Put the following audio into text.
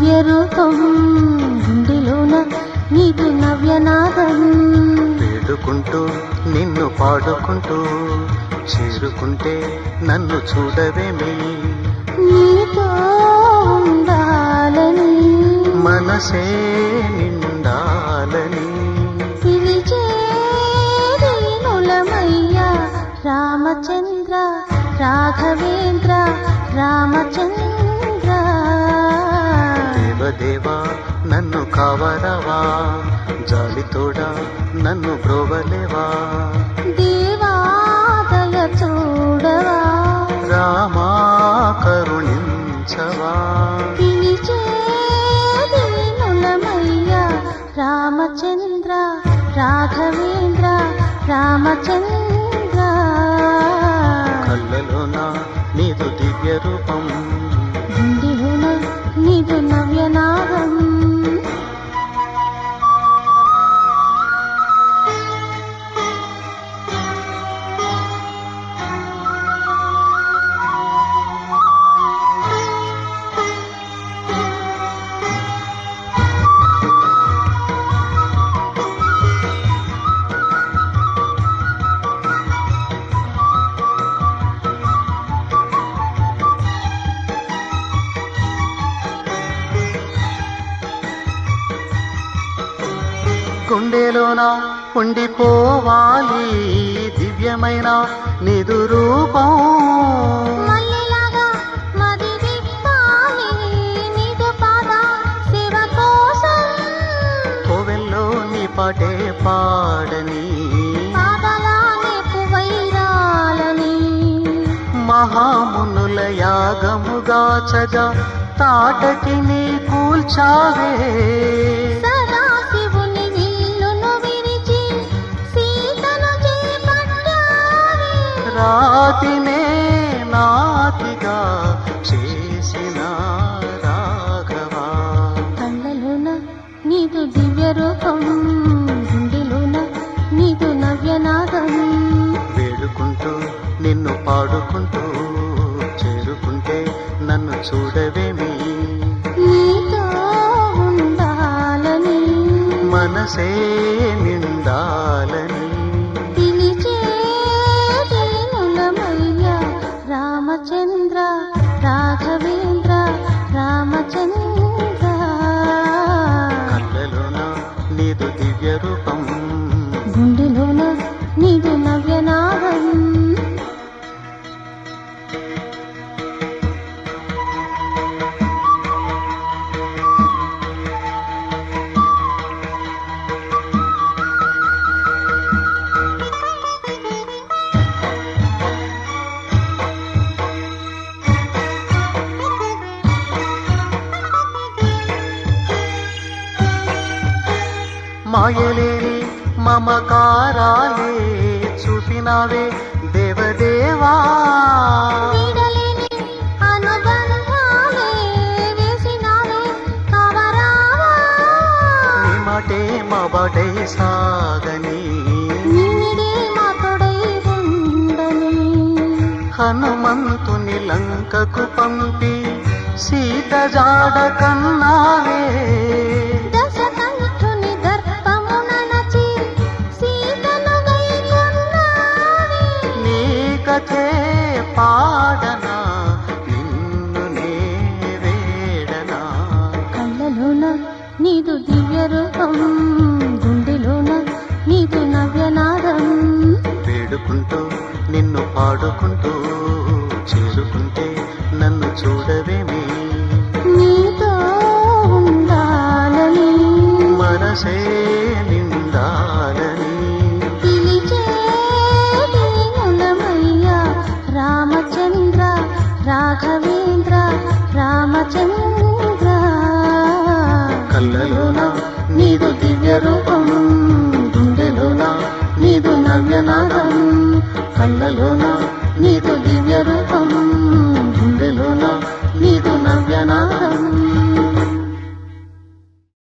దివ్య రూపం గుండెలోన నీదు నవ్యనాదం వేడుకుంటూ నిన్ను పాడుకుంటూ చేరుకుంటే నన్ను చూడవేమి నీతో ఉండాలని మనసే నిండాలని పిలిచేనులమయ్యా రామచంద్ర రాఘవేంద్ర రామచంద్ర దేవదేవా నన్ను కావరవా జాలితోడా నన్ను బ్రోవలేవా దేవాదయ చూడవా రామా కరుణించవా పిలిచేనులమయ్యా రామచంద్ర రాఘవేంద్ర రామచంద్ర కళ్ళలోన నీదు దివ్య రూపం గుండెలోన నీదు నవ్యనాదం గుండెలోన ఉండిపోవాలి దివ్యమైన నిదు రూపం మల్లెలాగా మది విప్పాలి నీదు పాద శివ కోసం కోవెల్లో నీ పాటే పాడని పాదలానే పువైరాలని మహామునుల యాగముగాచగా తాటకి నీ కూల్చావే సదా శివుని విల్లును విరిచి సీతను చేపట్టావే రాతినే నాతిగా చేసిన రాఘవా కళ్ళలోన నీదు దివ్య రూపం గుండెలోన నీదు నవ్యనాదం వేడుకుంటూ నిన్ను పాడుకుంటూ చేరుకుంటే నన్ను చూడవేమి నీతో ఉండాలని మనసే నిండాలని పిలిచేనులమయ్యా రామచంద్ర రాఘవేంద్ర రామచంద్ర కళ్ళలోన నీదు దివ్య రూపం గుండెలోన నీదు నవ్యనాదం మాయలేని మమకారాలే చూపినావే దేవదేవా వీడలేని అనుబంధాలే వేసినావే కవరావా నీ మాటే మా బాటే సాగని నిన్నిడే మా తొడై ఉండని హనుమంతుని లంకకు పంపి సీత జాడ కన్నావే దశకంఠుని దర్పమున నచి సీతను వైకొన్నావే నీ కథే పాడనా నిన్ను నే వేడనా కళ్ళలోన నీదు దివ్య రూపం గుండెలోన నీదు నవ్యనాదం వేడుకుంటూ నిన్ను పాడుకుంటూ చేరుకుంటే నన్ను చూడవేమి నీతో ఉండాలని మనసే నిండాలని పిలిచేనులమయ్యా రామచంద్ర రాఘవేంద్ర రామచంద్ర కళ్ళలోన నీదు దివ్య రూపం గుండెలోన నీదు నవ్యనాదం కళ్ళలోన నీదు దివ్య రూపం గుండెలోన నీదు నవ్యనాదం